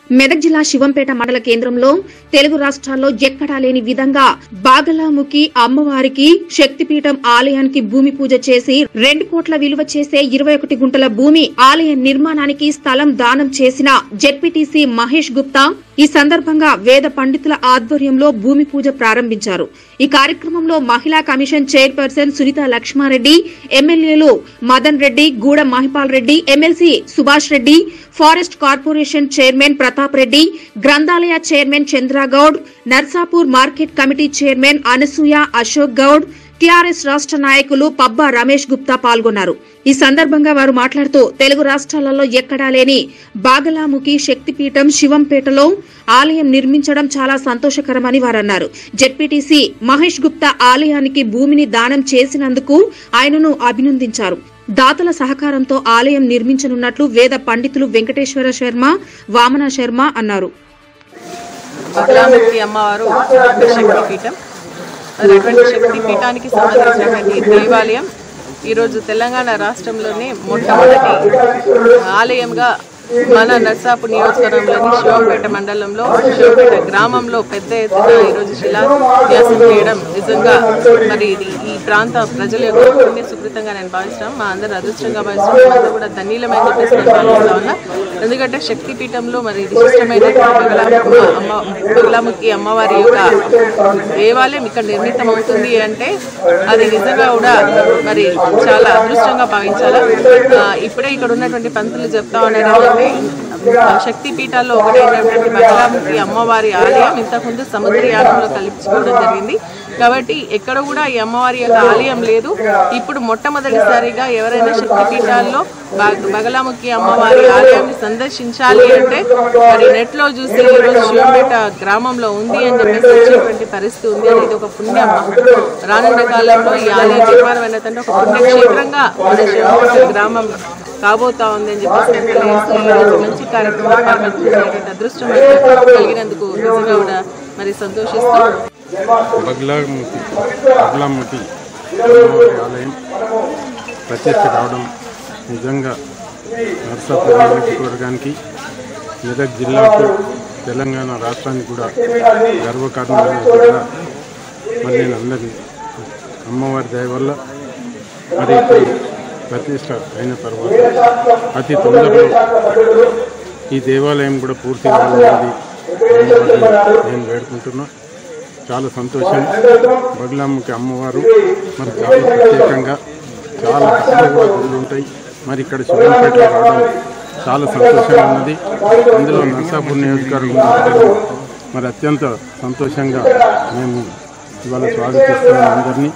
మెదక్ జిల్లా శివంపేట మండల కేంద్రంలో తెలుగు రాష్ట్రాల్లో ఎక్కడా లేని విధంగా బాగలాముఖి అమ్మవారికి శక్తిపీఠం ఆలయానికి భూమి పూజ చేసి రెండు కోట్ల విలువ చేసే ఇరవై ఒకటి గుంటల భూమి ఆలయ నిర్మాణానికి స్థలం దానం చేసిన జెడ్పీటీసీ మహేష్ గుప్తా ఈ సందర్భంగా వేద పండితుల ఆధ్వర్యంలో భూమి పూజ ప్రారంభించారు ఈ కార్యక్రమంలో మహిళా కమిషన్ చైర్పర్సన్ సునీత లక్ష్మారెడ్డి ఎమ్మెల్యేలు Madan Reddy Guda Mahipal Reddy MLC Subhash Reddy forest corporation chairman Pratap Reddy గ్రంథాలయ chairman Chandragoud Narsapur market committee chairman Anasuya Ashok Goud TRS రాష్ట్ర నాయకులు పబ్బా రమేష్ గుప్తా పాల్గొన్నారు ఈ సందర్భంగా వారు మాట్లాడుతూ తెలుగు రాష్ట్రాలలో ఎక్కడా లేని బాగలాముఖి శక్తిపీఠం శివంపేటలో ఆలయం నిర్మించడం చాలా సంతోషకరమని వారన్నారు జెడ్పీటీసీ మహేష్ గుప్తా ఆలయానికి భూమిని దానం చేసినందుకు ఆయనను అభినందించారు దాతల సహకారంతో ఆలయం నిర్మించనున్నట్లు వేద పండితులు వెంకటేశ్వర శర్మ వామన శర్మ అన్నారు బగలాముఖి అమ్మవారు శక్తి పీఠం మరి అటువంటి శక్తి పీఠానికి సంబంధించినటువంటి దేవాలయం ఈరోజు తెలంగాణ రాష్ట్రంలోనే మొట్టమొదటి ఆలయంగా మన నర్సాపు నియోజకవర్గంలోని శివంపేట మండలంలో శివంపేట గ్రామంలో పెద్ద ఎత్తున ఈరోజు శిలాన్యాసం చేయడం నిజంగా మరి ఇది ఈ ప్రాంత ప్రజల యొక్క పుణ్య సుకృతంగా నేను భావిస్తున్నాం మా అందరూ అదృష్టంగా భావిస్తున్నాం అందరూ కూడా ధన్యులమని చెప్పేసి నేను భావిస్తా ఉన్నా ఎందుకంటే శక్తి పీఠంలో మరి విశిష్టమైనటువంటి బగలాముఖి అమ్మ బగలాముఖి అమ్మవారి యొక్క దేవాలయం ఇక్కడ నిర్మితం అవుతుంది అంటే అది నిజంగా కూడా మరి చాలా అదృష్టంగా భావించాలా ఆ, ఇప్పుడే ఇక్కడ ఉన్నటువంటి పంతులు చెప్తా ఉన్నారు ఏంటంటే శక్తి పీఠాల్లో ఒకటైనటువంటి బగలాముఖి అమ్మవారి ఆలయం ఇంతకుముందు సముద్రయానంలో కల్పించుకోవడం జరిగింది కాబట్టి ఎక్కడ కూడా ఈ అమ్మవారి యొక్క ఆలయం లేదు ఇప్పుడు మొట్టమొదటిసారిగా ఎవరైనా శక్తి పీఠాల్లో బగ- బగలాముఖి అమ్మవారి ఆలయాన్ని సందర్శించాలి అంటే మరి నెట్ లో చూసి ఈరోజు శివంపేట గ్రామంలో ఉంది అని చెప్పేసి వచ్చేటువంటి పరిస్థితి ఉంది అనేది ఒక పుణ్య రానున్న కాలంలో ఈ ఆలయ నిర్మాణం ఏంటంటే ఒక పుణ్యక్షేత్రంగా మన శివంపేట గ్రామం కాబోతా ఉంది అని చెప్పేసి నేను తెలియజేస్తూ ఈ రోజు మంచి కార్యక్రమం పాల్గొనేటువంటి అదృష్టం అయితే కలిగినందుకు నిజంగా కూడా మరి సంతోషిస్తూ బగ్లాముఖి బగ్లాముఖి అమ్మవారి ఆలయం ప్రతిష్ట కావడం నిజంగా నర్సాపూర్ నియోజకవర్గానికి మెదక్ జిల్లాకు తెలంగాణ రాష్ట్రానికి కూడా గర్వకారణమైన కూడా మరి నేను అందరి అమ్మవారి దయ వల్ల మరి ఇప్పుడు ప్రతిష్ట అయిన తర్వాత అతి తొందరలో ఈ దేవాలయం కూడా పూర్తి కావాలనేది అమ్మవారిని నేను వేడుకుంటున్నా చాలా సంతోషం బగులామ్మకి అమ్మవారు మరి చాలా ప్రత్యేకంగా చాలా తక్కువ గుళ్ళు ఉంటాయి మరి ఇక్కడ శివంపేటలో రావడం చాలా సంతోషంగా ఉన్నది అందులో నర్సాపూర్ నియోజకవర్గం ప్రజలు మరి అత్యంత సంతోషంగా మేము ఇవాళ స్వాగతిస్తున్నాం అందరినీ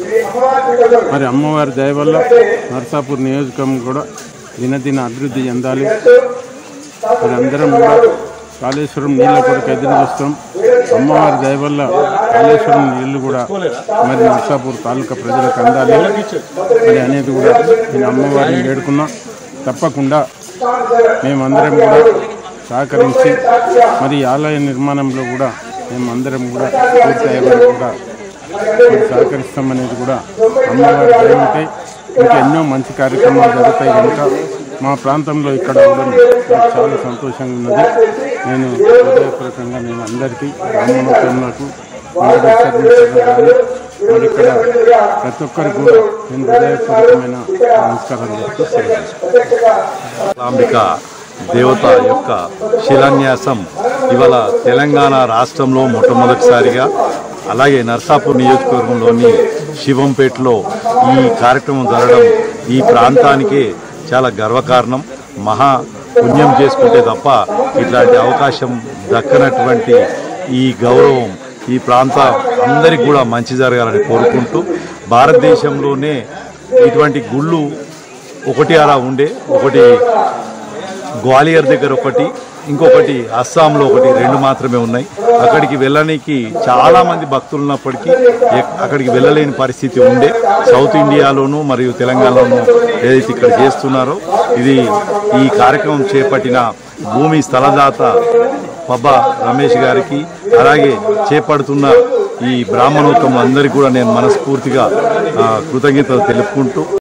మరి అమ్మవారి దయ వల్ల నర్సాపూర్ నియోజకవర్గం కూడా దినదిన అభివృద్ధి చెందాలి మరి అందరం కూడా కాళేశ్వరం నీళ్ళ కొరకు ఎదురు చూస్తాం అమ్మవారి దయ వల్ల కాళేశ్వరం నీళ్లు కూడా మరి నర్సాపూర్ తాలూకా ప్రజలకు అందాలి మరి అనేది కూడా నేను అమ్మవారిని వేడుకున్నా తప్పకుండా మేమందరం కూడా సహకరించి మరి ఈ ఆలయ నిర్మాణంలో కూడా మేమందరం కూడా పూర్తి అయ్యే వరకు కూడా మరి సహకరిస్తామనేది కూడా అమ్మవారి దయ ఉంటే ఇంకా ఎన్నో మంచి కార్యక్రమాలు జరుగుతాయి కనుక మా ప్రాంతంలో ఇక్కడ ఉండడం నాకు చాలా సంతోషంగా ఉన్నది నేను హృదయపూర్వకంగా నేను అందరికీ బ్రాహ్మణోత్తములకు మరి ఇక్కడ ప్రతి ఒక్కరికి కూడా నేను హృదయపూర్వకమైన నమస్కారాలు చెప్తూ సెలవు తీసుకుంటాను. అంబిక దేవత యొక్క శిలాన్యాసం ఇవాళ తెలంగాణ రాష్ట్రంలో మొట్టమొదటిసారిగా అలాగే నర్సాపూర్ నియోజకవర్గంలోని శివంపేటలో ఈ కార్యక్రమం జరగడం ఈ ప్రాంతానికే చాలా గర్వకారణం మహా పుణ్యం చేసుకుంటే తప్ప ఇట్లాంటి అవకాశం దక్కనటువంటి ఈ గౌరవం ఈ ప్రాంత అందరికి కూడా మంచి జరగాలని కోరుకుంటూ భారతదేశంలోనే ఇటువంటి గుళ్ళు ఒకటి అలా ఉండే ఒకటి గ్వాలియర్ దగ్గర ఒకటి ఇంకొకటి అస్సాంలో ఒకటి రెండు మాత్రమే ఉన్నాయి అక్కడికి వెళ్ళడానికి చాలా మంది భక్తులు ఉన్నప్పటికీ ఎక్- అక్కడికి వెళ్ళలేని పరిస్థితి ఉండే సౌత్ ఇండియాలోను మరియు తెలంగాణలోను ఏదైతే ఇక్కడ చేస్తున్నారో ఇది ఈ కార్యక్రమం చేపట్టిన భూమి స్థలదాత పబ్బ రమేష్ గారికి అలాగే చేపడుతున్న ఈ బ్రాహ్మణోత్తములందరికీ కూడా నేను మనస్ఫూర్తిగా ఆ, కృతజ్ఞతలు తెలుపుకుంటూ